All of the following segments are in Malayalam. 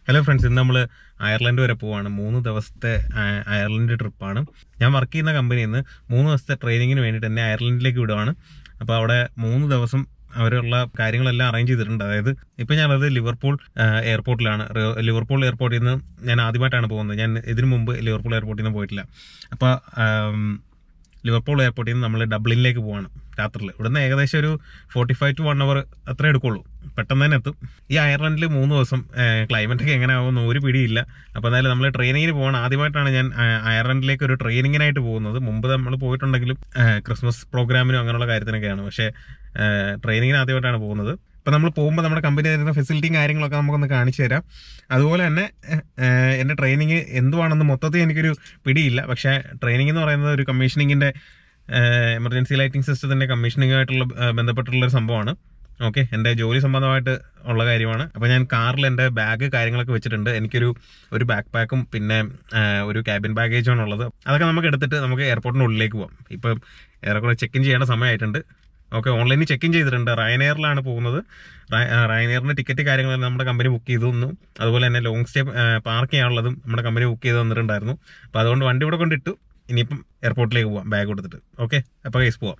ഹലോ ഫ്രണ്ട്സ് ഇന്ന് നമ്മൾ അയർലൻഡ് വരെ പോവാണ് മൂന്ന് ദിവസത്തെ ആ- അയർലൻഡ് ട്രിപ്പാണ് ഞാൻ വർക്ക് ചെയ്യുന്ന കമ്പനിയിൽ നിന്ന് മൂന്ന് ദിവസത്തെ ട്രെയിനിങ്ങിന് വേണ്ടിയിട്ട് എന്നെ അയർലൻഡിലേക്ക് വിടുവാണ് അപ്പോൾ അവിടെ മൂന്ന് ദിവസം അവരുള്ള കാര്യങ്ങളെല്ലാം അറേഞ്ച് ചെയ്തിട്ടുണ്ട് അതായത് ഇപ്പം ഞാനത് ലിവർപൂൾ ആ, എയർപോർട്ടിലാണ് റി- ലിവർപൂൾ എയർപോർട്ടിൽ നിന്ന് ഞാൻ ആദ്യമായിട്ടാണ് പോകുന്നത് ഞാൻ ഇതിനു മുമ്പ് ലിവർപൂൾ എയർപോർട്ടിൽ നിന്ന് പോയിട്ടില്ല അപ്പോൾ ലിവർപൂൾ എയർപോർട്ടിൽ നിന്ന് നമ്മൾ ഡബ്ലിനിലേക്ക് പോവാണ് രാത്രിയിൽ ഇവിടുന്ന് ഏകദേശം ഒരു forty five to one hour അത്രേ എടുക്കുള്ളൂ പെട്ടെന്ന് തന്നെ എത്തും ഈ അയർലൻഡിൽ മൂന്ന് ദിവസം ക്ലൈമറ്റ് ഒക്കെ എങ്ങനെ ആവുമെന്ന് ഒരു പിടിയില്ല അപ്പോൾ എന്തായാലും നമ്മൾ ട്രെയിനിങ്ങിന് പോകണം ആദ്യമായിട്ടാണ് ഞാൻ ആ, അയർലൻഡിലേക്ക് ഒരു ട്രെയിനിങ്ങിനായിട്ട് പോകുന്നത് മുമ്പ് നമ്മൾ പോയിട്ടുണ്ടെങ്കിലും ആ, ക്രിസ്മസ് പ്രോഗ്രാമിനും അങ്ങനെയുള്ള കാര്യത്തിനൊക്കെയാണ് പക്ഷേ ട്രെയിനിങ്ങിന് ആദ്യമായിട്ടാണ് പോകുന്നത് ഇപ്പം നമ്മൾ പോകുമ്പോൾ നമ്മുടെ കമ്പനി തരുന്ന ഫെസിലിറ്റിയും കാര്യങ്ങളൊക്കെ നമുക്കൊന്ന് കാണിച്ചു തരാം അതുപോലെ തന്നെ ഏഹ്, എൻ്റെ ട്രെയിനിങ് എന്തുവാണെന്ന് മൊത്തത്തിൽ എനിക്കൊരു പിടിയില്ല പക്ഷേ ട്രെയിനിങ് എന്ന് പറയുന്നത് ഒരു കമ്മീഷനിങ്ങിൻ്റെ എമർജൻസി ലൈറ്റിംഗ് സിസ്റ്റത്തിൻ്റെ കമ്മീഷനിങ്ങുമായിട്ടുള്ള ഏഹ്, ബന്ധപ്പെട്ടുള്ള ഒരു സംഭവമാണ് ഓക്കെ എൻ്റെ ജോലി സംബന്ധമായിട്ട് ഉള്ള കാര്യമാണ് അപ്പോൾ ഞാൻ കാറിൽ എൻ്റെ ബാഗ് കാര്യങ്ങളൊക്കെ വെച്ചിട്ടുണ്ട് എനിക്കൊരു ഒരു ബാക്ക് പാക്കും പിന്നെ ഏഹ്, ഒരു ക്യാബിൻ ബാഗേജാണ് ഉള്ളത് അതൊക്കെ നമുക്ക് എടുത്തിട്ട് നമുക്ക് എയർപോർട്ടിൻ്റെ ഉള്ളിലേക്ക് പോകാം ഇപ്പം ഏറെക്കുറെ ചെക്ക് ഇൻ ചെയ്യേണ്ട സമയമായിട്ടുണ്ട് ഓക്കെ ഓൺലൈനിൽ ചെക്ക് ഇൻ ചെയ്തിട്ടുണ്ട് റയനെയറിലാണ് പോകുന്നത് റയനെയറിൻ്റെ ടിക്കറ്റ് കാര്യങ്ങളെല്ലാം നമ്മുടെ കമ്പനി ബുക്ക് ചെയ്തു തന്നു അതുപോലെ തന്നെ ലോങ് സ്റ്റേ പാർക്ക് ചെയ്യാനുള്ളതും നമ്മുടെ കമ്പനി ബുക്ക് ചെയ്ത് തന്നിട്ടുണ്ടായിരുന്നു അപ്പോൾ അതുകൊണ്ട് വണ്ടി ഇവിടെ കൊണ്ടിട്ടു ഇനിയിപ്പം എയർപോർട്ടിലേക്ക് പോവാം ബാഗ് കൊടുത്തിട്ട് ഓക്കെ അപ്പോൾ കേസ് പോവാം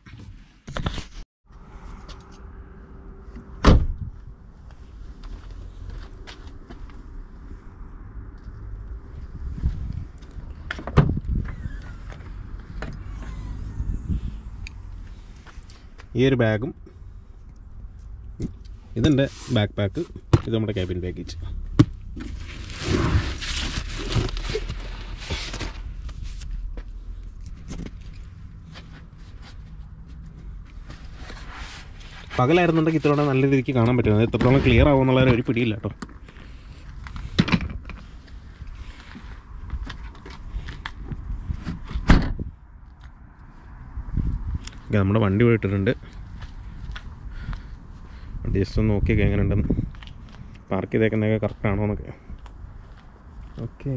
ഈ ഒരു ബാഗും ഇതെൻ്റെ ബാക്ക് പാക്ക് ഇത് നമ്മുടെ ക്യാബിൻ ബാഗേജ് പകലായിരുന്നുണ്ടെങ്കിൽ ഇത്രയോടെ നല്ല രീതിക്ക് കാണാൻ പറ്റും അത് എത്രത്തോളം ക്ലിയർ ആവുമെന്നുള്ള ഒരു പിടിയില്ല കേട്ടോ ഓക്കെ നമ്മുടെ വണ്ടി പോയിട്ടിട്ടുണ്ട് വണ്ടി ജസ്റ്റ് ഒന്ന് നോക്കിയൊക്കെ എങ്ങനെ ഉണ്ടെന്ന് പാർക്ക് ചെയ്തേക്കുന്നതൊക്കെ കറക്റ്റ് ആണോ എന്നൊക്കെ ഓക്കെ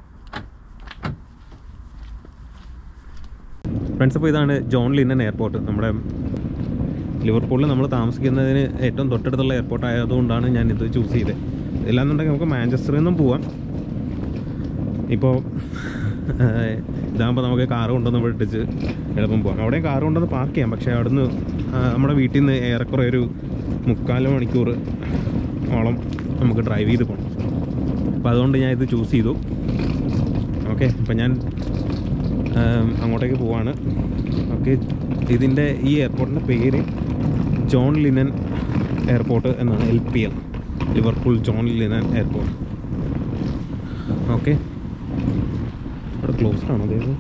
ഫ്രണ്ട്സ് അപ്പോൾ ഇതാണ് ജോൺ ലിന്നൻ എയർപോർട്ട് നമ്മുടെ ലിവർപൂളിൽ നമ്മൾ താമസിക്കുന്നതിന് ഏറ്റവും തൊട്ടടുത്തുള്ള എയർപോർട്ട് ആയതുകൊണ്ടാണ് ഞാൻ ഇത് ചൂസ് ചെയ്തത് ഇല്ലാന്നുണ്ടെങ്കിൽ നമുക്ക് മാഞ്ചസ്റ്ററിൽ നിന്നും പോവാം ഇപ്പോൾ ഇതാകുമ്പോൾ നമുക്ക് കാറ് കൊണ്ടുവന്ന് വിട്ടിച്ച് എളുപ്പം പോകാം അവിടെയും കാറ് കൊണ്ടുവന്ന് പാർക്ക് ചെയ്യാം പക്ഷേ അവിടുന്ന് ആ, നമ്മുടെ വീട്ടിൽ നിന്ന് ഏറെക്കുറെ ഒരു മുക്കാൽ മണിക്കൂർ ഓളം നമുക്ക് ഡ്രൈവ് ചെയ്ത് പോകണം അപ്പോൾ അതുകൊണ്ട് ഞാൻ ഇത് ചൂസ് ചെയ്തു ഓക്കെ അപ്പം ഞാൻ ആം, അങ്ങോട്ടേക്ക് പോവാണ് ഓക്കെ ഇതിൻ്റെ ഈ എയർപോർട്ടിൻ്റെ പേര് ജോൺ ലിനൻ എയർപോർട്ട് എന്നാണ് L P L Liverpool John Lennon airport okay ഇവിടെ ക്ലോസ്ഡ് ആണോ അതായത്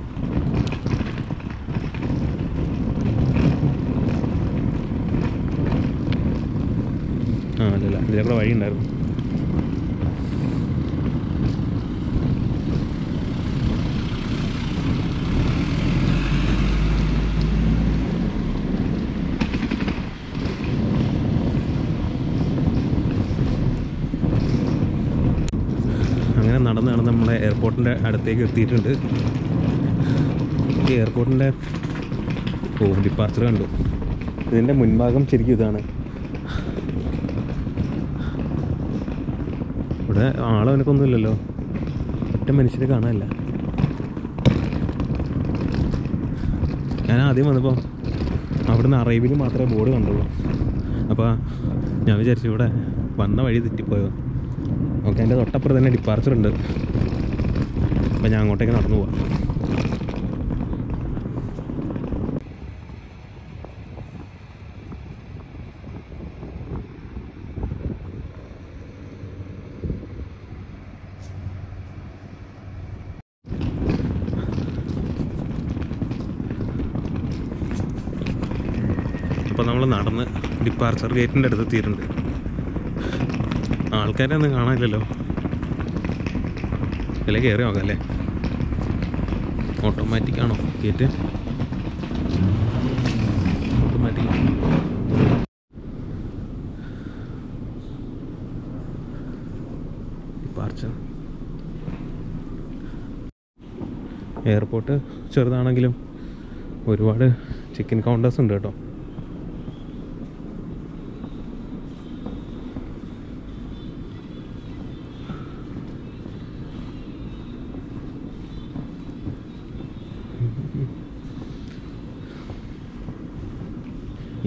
ആ അല്ലല്ല ഇതിലെ കൂടെ വഴി ഉണ്ടായിരുന്നു അങ്ങനെ നടന്ന് നടന്ന് നമ്മളെ എയർപോർട്ടിൻ്റെ അടുത്തേക്ക് എത്തിയിട്ടുണ്ട് ഈ എയർപോർട്ടിൻ്റെ ഓ ഡിപ്പാർച്ചർ കണ്ടു ഇതിൻ്റെ മുൻഭാഗം ശരിക്കും ഇതാണ് ഇവിടെ ആളവനക്കൊന്നും ഇല്ലല്ലോ ഒറ്റ മനുഷ്യരെ കാണാനില്ല ഞാൻ ആദ്യം വന്നപ്പോൾ അവിടുന്ന് അറൈവിൽ മാത്രമേ ബോർഡ് കണ്ടുള്ളൂ അപ്പോൾ ഞാൻ വിചാരിച്ചു ഇവിടെ വന്ന വഴി തെറ്റിപ്പോയോ ഓക്കെ എൻ്റെ തൊട്ടപ്പുറത്ത് തന്നെ ഡിപ്പാർച്ചർ ഉണ്ട് അപ്പം ഞാൻ അങ്ങോട്ടേക്ക് നടന്നു പോവാം അപ്പോൾ നമ്മൾ നടന്ന് ഡിപ്പാർച്ചർ ഗേറ്റിൻ്റെ അടുത്ത് എത്തിയിട്ടുണ്ട് ആൾക്കാരെ ഒന്നും കാണാനില്ലല്ലോ ഇതിൽ കയറി നോക്കാം അല്ലേ ഓട്ടോമാറ്റിക് ആണോ ഗേറ്റ് ഓട്ടോമാറ്റിക് ഡിപ്പാർച്ചർ എയർപോർട്ട് ചെറുതാണെങ്കിലും ഒരുപാട് ചിക്കൻ കൗണ്ടേഴ്സ് ഉണ്ട് കേട്ടോ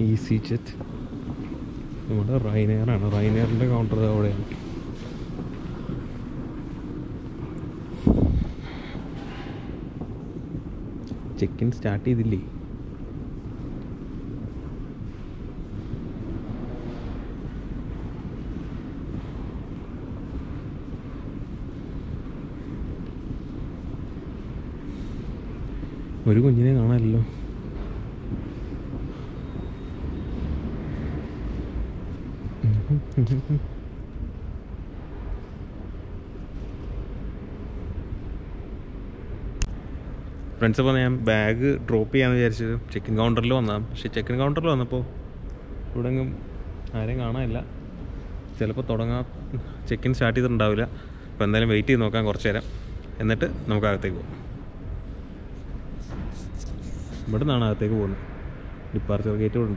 ഈസി ജെറ്റ് നമ്മുടെ റൈനെയറാണ് റൈനെയറിൻ്റെ കൗണ്ടർ അവിടെയാണ് ചെക്ക് ഇൻ സ്റ്റാർട്ട് ചെയ്തില്ലേ ഒരു കുഞ്ഞിനെ കാണാമല്ലോ ഫ്രണ്ട്സ് അപ്പോൾ ഞാൻ ബാഗ് ഡ്രോപ്പ് ചെയ്യാമെന്ന് വിചാരിച്ചത് ചെക്കിൻ കൗണ്ടറിൽ വന്നതാണ് പക്ഷേ ചെക്കിൻ കൗണ്ടറിൽ വന്നപ്പോൾ ഇവിടെ എങ്ങും ആരെയും കാണാനില്ല ചിലപ്പോൾ തുടങ്ങാ ചെക്കിൻ സ്റ്റാർട്ട് ചെയ്തിട്ടുണ്ടാവില്ല അപ്പോൾ എന്തായാലും വെയിറ്റ് ചെയ്ത് നോക്കാം കുറച്ച് നേരം എന്നിട്ട് നമുക്ക് അകത്തേക്ക് പോകാം ഇവിടെ നിന്നാണ് അകത്തേക്ക് പോകുന്നത് ഡിപ്പാർച്ചർ ഗേറ്റ് ഇവിടെ ഉണ്ട്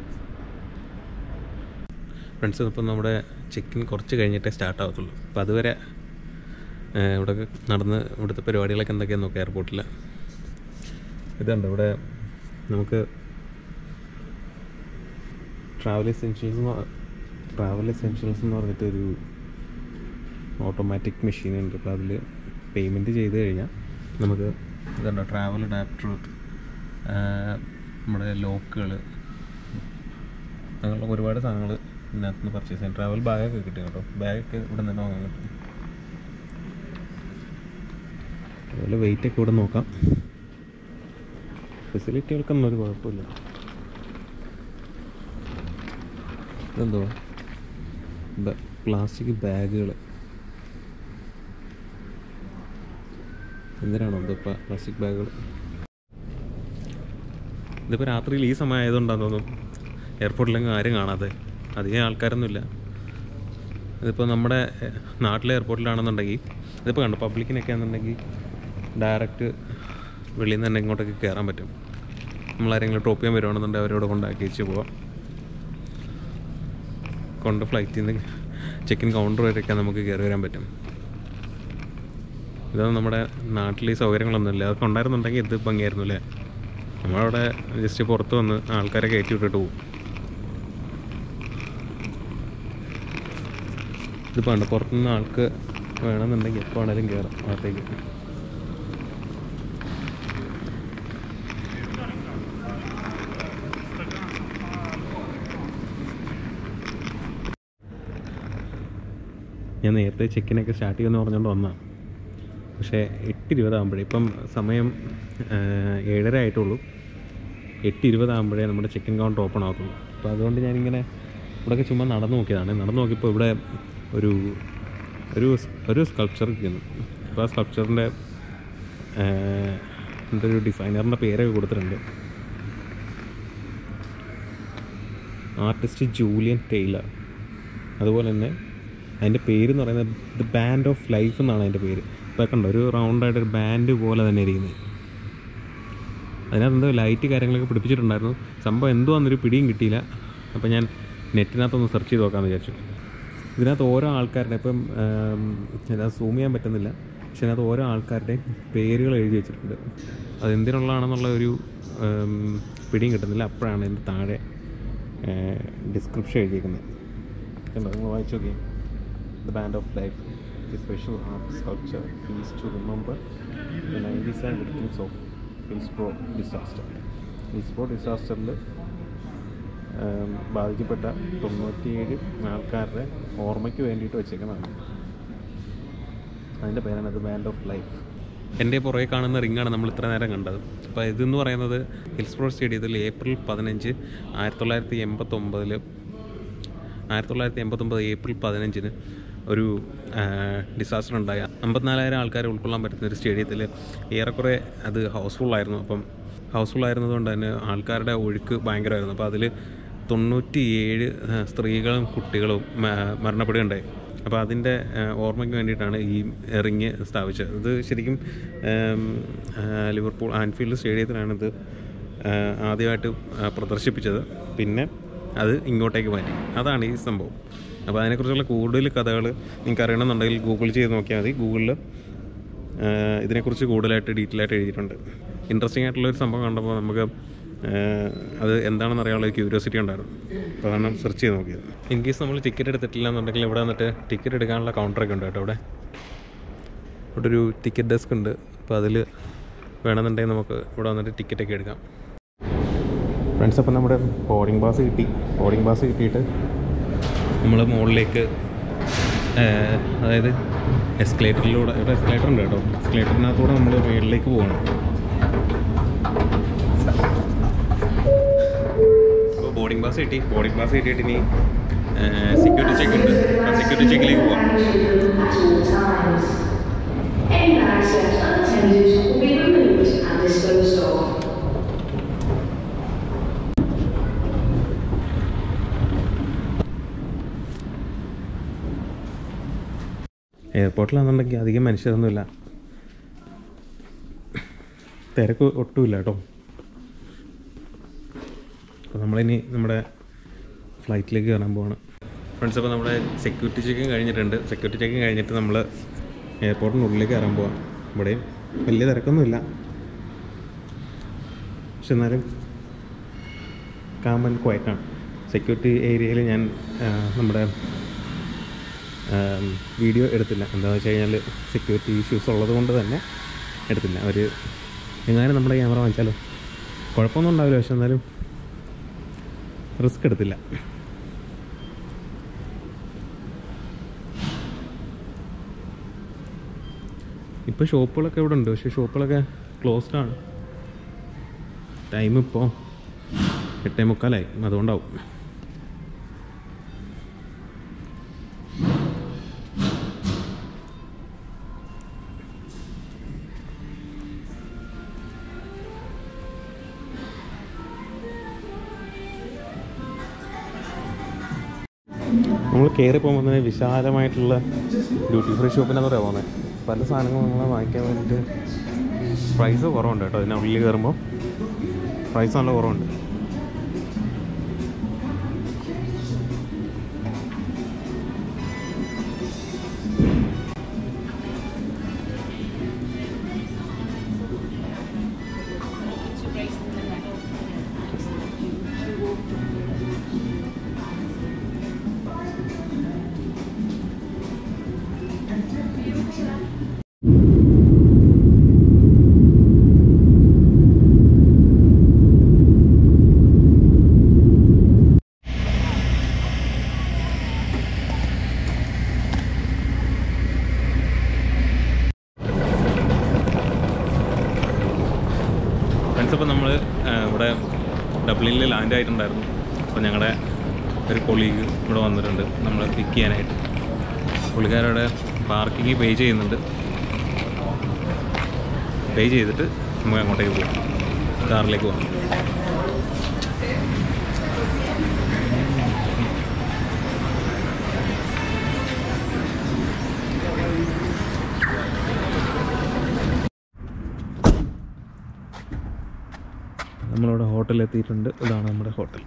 ഫ്രണ്ട്സ് ഇപ്പം നമ്മുടെ ചെക്കിൻ കുറച്ച് കഴിഞ്ഞിട്ടേ സ്റ്റാർട്ട് ആവത്തുള്ളൂ അപ്പോൾ അതുവരെ ഏഹ്, ഇവിടെയൊക്കെ നടന്ന് ഇവിടുത്തെ പരിപാടികളൊക്കെ എന്തൊക്കെയാണെന്ന് നോക്കാം എയർപോർട്ടിൽ ഇതുണ്ട് ഇവിടെ നമുക്ക് ട്രാവൽ എസെൻഷ്യൽസ് ട്രാവൽ എസെൻഷ്യൽസ് എന്ന് പറഞ്ഞിട്ട് ഒരു ഓട്ടോമാറ്റിക് മെഷീൻ ഉണ്ട് അപ്പോൾ അതിൽ പേയ്മെൻറ്റ് ചെയ്ത് കഴിഞ്ഞാൽ നമുക്ക് ഇതുണ്ടോ ട്രാവൽ അഡാപ്റ്റർ നമ്മുടെ ലോക്കുകൾ അങ്ങനെയുള്ള ഒരുപാട് സാധനങ്ങൾ ഇതിനകത്ത് നിന്ന് പർച്ചേസ് ചെയ്യാം ട്രാവൽ ബാഗൊക്കെ കിട്ടും കേട്ടോ ബാഗൊക്കെ ഇവിടെ നിന്ന് തന്നെ വാങ്ങാൻ കിട്ടും അതുപോലെ വെയിറ്റ് ഒക്കെ ഇവിടെ നോക്കാം ഫെസിലിറ്റികൾക്കൊന്നും ഒരു കുഴപ്പമില്ല ഇതെന്തോ പ്ലാസ്റ്റിക് ബാഗുകൾ എന്തിനാണോ എന്തോ പ്ലാസ്റ്റിക് ബാഗുകൾ ഇതിപ്പോൾ രാത്രിയിൽ ഈ സമയം ആയതുകൊണ്ടാന്ന് തോന്നുന്നു എയർപോർട്ടിലെങ്കിലും ആരും കാണാതെ അധികം ആൾക്കാരൊന്നുമില്ല ഇതിപ്പോൾ നമ്മുടെ എഹ്, നാട്ടിലെ എയർപോർട്ടിലാണെന്നുണ്ടെങ്കിൽ ഇതിപ്പോൾ കണ്ടു പബ്ലിക്കിനൊക്കെ ആണെന്നുണ്ടെങ്കിൽ ഡയറക്റ്റ് വെളിയിൽ നിന്ന് തന്നെ ഇങ്ങോട്ടേക്ക് കയറാൻ പറ്റും നമ്മളാരെങ്കിലും ഡ്രോപ്പ് ചെയ്യാൻ വരുവാണെന്നുണ്ടെങ്കിൽ അവരോട് കൊണ്ടാക്കി വെച്ച് പോവാം കൊണ്ട് ഫ്ലൈറ്റിൽ നിന്ന് ചെക്കിൻ കൗണ്ടർ വരെയൊക്കെ നമുക്ക് കയറി വരാൻ പറ്റും ഇതൊന്നും നമ്മുടെ നാട്ടിൽ ഈ സൗകര്യങ്ങളൊന്നുമില്ല അതൊക്കെ ഉണ്ടായിരുന്നുണ്ടെങ്കിൽ ഇത് ഭംഗിയായിരുന്നു അല്ലേ നമ്മളവിടെ ജസ്റ്റ് പുറത്ത് വന്ന് ആൾക്കാരെ കയറ്റി വിട്ടിട്ട് പോകും ഇതിപ്പോൾ ഉണ്ട് പുറത്തുനിന്ന് ആൾക്ക് വേണമെന്നുണ്ടെങ്കിൽ എപ്പോൾ വേണേലും കയറാം അകത്തേക്ക് ഞാൻ നേരത്തെ ചെക്കിനൊക്കെ സ്റ്റാർട്ട് ചെയ്യുമെന്ന് പറഞ്ഞുകൊണ്ട് വന്നതാണ് പക്ഷേ എട്ട് ഇരുപതാകുമ്പോഴേ ഇപ്പം സമയം ആ, ഏഴര ആയിട്ടുള്ളൂ എട്ട് ഇരുപതാകുമ്പോഴേ നമ്മുടെ ചെക്കിൻ കൗണ്ടർ ഓപ്പൺ ആകത്തുള്ളൂ അപ്പോൾ അതുകൊണ്ട് ഞാനിങ്ങനെ ഇവിടെയൊക്കെ ചുമ്മാ നടന്നു നോക്കിയതാണ് നടന്നു നോക്കിയപ്പോൾ ഇവിടെ ഒരു ഒരു സ്- ഒരു സ്കൾപ്ചർ ഇരിക്കുന്നു അപ്പോൾ ആ സ്കൾപ്ചറിൻ്റെ എന്തൊരു ഡിസൈനറിൻ്റെ പേരൊക്കെ കൊടുത്തിട്ടുണ്ട് ആർട്ടിസ്റ്റ് ജൂലിയൻ ടൈലർ അതുപോലെ തന്നെ അതിൻ്റെ പേര് എന്ന് പറയുന്നത് ദ ബാൻഡ് ഓഫ് ലൈഫ് എന്നാണ് അതിൻ്റെ പേര് ഇപ്പോൾ കണ്ടോ ഒരു റൗണ്ടായിട്ട് ഒരു ബാൻഡ് പോലെ തന്നെ ഇരിക്കുന്നത് അതിനകത്ത് എന്തോ ലൈറ്റ് കാര്യങ്ങളൊക്കെ പിടിപ്പിച്ചിട്ടുണ്ടായിരുന്നു സംഭവം എന്തുവാന്നൊരു പിടിയും കിട്ടിയില്ല അപ്പോൾ ഞാൻ നെറ്റിനകത്തൊന്ന് സെർച്ച് ചെയ്ത് നോക്കാമെന്ന് വിചാരിച്ചു ഇതിനകത്ത് ഓരോ ആൾക്കാരുടെ ഇപ്പം ആം, ഇതിനകത്ത് സൂം ചെയ്യാൻ പറ്റുന്നില്ല പക്ഷെ അതിനകത്ത് ഓരോ ആൾക്കാരുടെയും പേരുകൾ എഴുതി വെച്ചിട്ടുണ്ട് അത് എന്തിനുള്ളതാണെന്നുള്ള ഒരു ആം, പിടിയും കിട്ടുന്നില്ല അപ്പോഴാണ് ഇതിൻ്റെ താഴെ ഡിസ്ക്രിപ്ഷൻ എഴുതിയിരിക്കുന്നത് കണ്ടോ നിങ്ങൾ വായിച്ചു നോക്കി the band of life the special art sculpture is to remember the ninety seven victims of Hillsborough disaster Hillsborough ഡിസാസ്റ്ററിൽ ബാധിക്കപ്പെട്ട തൊണ്ണൂറ്റിയേഴ് ആൾക്കാരുടെ ഓർമ്മയ്ക്ക് വേണ്ടിയിട്ട് വെച്ചേക്കുന്നതാണ് അതിൻ്റെ പേരാണ് ദ ബാൻഡ് ഓഫ് ലൈഫ് എൻ്റെ പുറകെ കാണുന്ന റിങ്ങാണ് നമ്മൾ ഇത്ര നേരം കണ്ടത് അപ്പോൾ ഇതെന്ന് പറയുന്നത് ഹിൽസ്പ്രോ സ്റ്റേഡിയത്തിൽ ഏപ്രിൽ പതിനഞ്ച് ആയിരത്തി തൊള്ളായിരത്തി എൺപത്തൊമ്പതിൽ ആയിരത്തി തൊള്ളായിരത്തി എൺപത്തൊമ്പത് ഏപ്രിൽ പതിനഞ്ചിന് ഒരു ഡിസാസ്റ്റർ ഉണ്ടായ അമ്പത്തിനാലായിരം ആൾക്കാരെ ഉൾക്കൊള്ളാൻ പറ്റുന്ന ഒരു സ്റ്റേഡിയത്തിൽ ഏറെക്കുറെ അത് ഹൗസ്ഫുള്ളായിരുന്നു അപ്പം ഹൗസ്ഫുൾ ആയിരുന്നതുകൊണ്ട് തന്നെ ആൾക്കാരുടെ ഒഴുക്ക് ഭയങ്കരമായിരുന്നു അപ്പോൾ അതിൽ തൊണ്ണൂറ്റിയേഴ് ആ, സ്ത്രീകളും കുട്ടികളും മ- മരണപ്പെടുകയുണ്ടായി അപ്പോൾ അതിൻ്റെ ആ, ഓർമ്മയ്ക്ക് വേണ്ടിയിട്ടാണ് ഈ റിങ് സ്ഥാപിച്ചത് ഇത് ശരിക്കും ആം, ആ, ലിവർപൂൾ ആൻഫീൽഡ് സ്റ്റേഡിയത്തിലാണ് ഇത് ആ, ആദ്യമായിട്ട് ആ, പ്രദർശിപ്പിച്ചത് പിന്നെ അത് ഇങ്ങോട്ടേക്ക് മാറ്റി അതാണ് ഈ സംഭവം അപ്പോൾ അതിനെക്കുറിച്ചുള്ള കൂടുതൽ കഥകൾ നിങ്ങൾക്ക് അറിയണമെന്നുണ്ടെങ്കിൽ ഗൂഗിൾ ചെയ്ത് നോക്കിയാൽ മതി ഗൂഗിളിൽ ഇതിനെക്കുറിച്ച് കൂടുതലായിട്ട് ഡീറ്റെയിൽ ആയിട്ട് എഴുതിയിട്ടുണ്ട് ഇൻട്രസ്റ്റിംഗ് ആയിട്ടുള്ള ഒരു സംഭവം കണ്ടപ്പോൾ നമുക്ക് ഏഹ് അത് എന്താണെന്ന് അറിയാനുള്ള ക്യൂരിയോസിറ്റി ഉണ്ടായിരുന്നു അപ്പോൾ അതാണ് സെർച്ച് ചെയ്ത് നോക്കിയത് ഇൻ കേസ് നമ്മൾ ടിക്കറ്റ് എടുത്തിട്ടില്ല എന്നുണ്ടെങ്കിൽ ഇവിടെ വന്നിട്ട് ടിക്കറ്റ് എടുക്കാനുള്ള കൗണ്ടറൊക്കെ ഉണ്ട് കേട്ടോ ഇവിടെ ഇവിടെ ഒരു ടിക്കറ്റ് ഡെസ്ക് ഉണ്ട് അപ്പോൾ അതിൽ വേണമെന്നുണ്ടെങ്കിൽ നമുക്ക് ഇവിടെ വന്നിട്ട് ടിക്കറ്റൊക്കെ എടുക്കാം ഫ്രണ്ട്സ് അപ്പം നമ്മുടെ ബോർഡിംഗ് പാസ് കിട്ടി ബോർഡിംഗ് പാസ് കിട്ടിയിട്ട് നമ്മൾ മുകളിലേക്ക് ഏഹ്, അതായത് എസ്കലേറ്ററിലൂടെ ഇവിടെ എസ്കലേറ്റർ ഉണ്ട് കേട്ടോ എസ്കലേറ്ററിനകത്തൂടെ നമ്മൾ മുകളിലേക്ക് പോകണം അപ്പോൾ ബോർഡിംഗ് പാസ് കിട്ടി ബോർഡിംഗ് പാസ് കിട്ടിയിട്ട് ഇനി സെക്യൂരിറ്റി ചെക്ക് ഉണ്ട് ആ സെക്യൂരിറ്റി ചെക്കിലേക്ക് പോവാം Any bags left unattended will be removed and disposed of. എയർപോർട്ടിലാണെന്നുണ്ടെങ്കിൽ അധികം മനുഷ്യരൊന്നുമില്ല തിരക്ക് ഒട്ടുമില്ല കേട്ടോ അപ്പോൾ നമ്മളിനി നമ്മുടെ ഫ്ലൈറ്റിലേക്ക് കയറാൻ പോവാണ് ഫ്രണ്ട്സ് അപ്പോൾ നമ്മുടെ സെക്യൂരിറ്റി ചെക്കിങ് കഴിഞ്ഞിട്ടുണ്ട് സെക്യൂരിറ്റി ചെക്കിങ് കഴിഞ്ഞിട്ട് നമ്മൾ എയർപോർട്ടിനുള്ളിലേക്ക് കയറാൻ പോവാം ഇവിടെയും വലിയ തിരക്കൊന്നുമില്ല പക്ഷെ എന്നാലും കാം ആൻഡ് ക്വയറ്റാണ് സെക്യൂരിറ്റി ഏരിയയിൽ ഞാൻ ആ, നമ്മുടെ വീഡിയോ എടുത്തില്ല എന്താണെന്ന് വെച്ച് കഴിഞ്ഞാൽ സെക്യൂരിറ്റി ഇഷ്യൂസ് ഉള്ളത് കൊണ്ട് തന്നെ എടുത്തില്ല അവർ എങ്ങാനും നമ്മുടെ ക്യാമറ വാങ്ങിച്ചാലോ കുഴപ്പമൊന്നും ഉണ്ടാവില്ല പക്ഷെ എന്നാലും റിസ്ക് എടുത്തില്ല ഇപ്പോൾ ഷോപ്പുകളൊക്കെ ഇവിടെ ഉണ്ട് പക്ഷേ ഷോപ്പുകളൊക്കെ ക്ലോസ്ഡ് ആണ് ടൈം ഇപ്പോൾ എട്ടേ മുക്കാലായി അതുകൊണ്ടാവും നമ്മൾ കയറി പോകുമ്പോൾ തന്നെ വിശാലമായിട്ടുള്ള ഡ്യൂട്ടി ഫ്രീ ഷോപ്പിനാന്ന് പറയാൻ പോകുന്നത് പല സാധനങ്ങളും നമ്മൾ വാങ്ങിക്കാൻ വേണ്ടിയിട്ട് പ്രൈസ് കുറവുണ്ട് കേട്ടോ ഇതിനുള്ളിൽ കയറുമ്പോൾ പ്രൈസ് നല്ല കുറവുണ്ട് ഫ്രണ്ട്സ് അപ്പോൾ നമ്മൾ ഇവിടെ ഡബ്ലിനിൽ ലാൻഡ് ആയിട്ടുണ്ടായിരുന്നു അപ്പോൾ ഞങ്ങളുടെ ഒരു കൊളീഗ് ഇവിടെ വന്നിട്ടുണ്ട് നമ്മളെ പിക്ക് ചെയ്യാനായിട്ട് പുള്ളിക്കാരവിടെ പാർക്കിംഗ് പേ ചെയ്യുന്നുണ്ട് പേ ചെയ്തിട്ട് നമുക്ക് അങ്ങോട്ടേക്ക് പോകാം കാറിലേക്ക് പോകാം നമ്മളിവിടെ ഹോട്ടലിൽ എത്തിയിട്ടുണ്ട് ഇതാണ് നമ്മുടെ ഹോട്ടൽ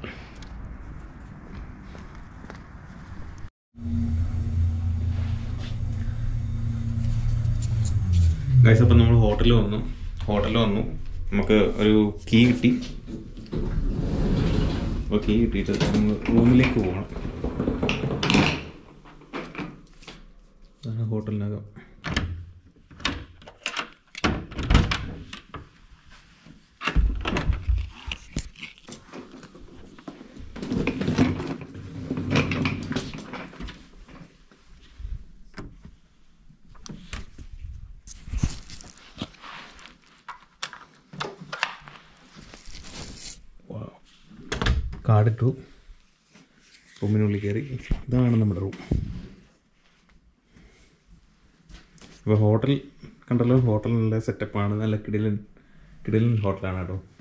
ഗൈസ് അപ്പം നമ്മൾ ഹോട്ടലിൽ വന്നു ഹോട്ടലിൽ വന്നു നമുക്ക് ഒരു കീ കിട്ടി അപ്പോൾ കീ കിട്ടിയിട്ട് നമ്മൾ റൂമിലേക്ക് പോകണം അതാണ് ഹോട്ടലിനകം കാർഡ് ഇട്ടു റൂമിനുള്ളിൽ കയറി ഇതാണ് നമ്മുടെ റൂം ഇപ്പോൾ ഹോട്ടൽ കണ്ടല്ലോ ഹോട്ടൽ നല്ല സെറ്റപ്പാണ് നല്ല കിടിലൻ കിടിലൻ ഹോട്ടലാണ് കേട്ടോ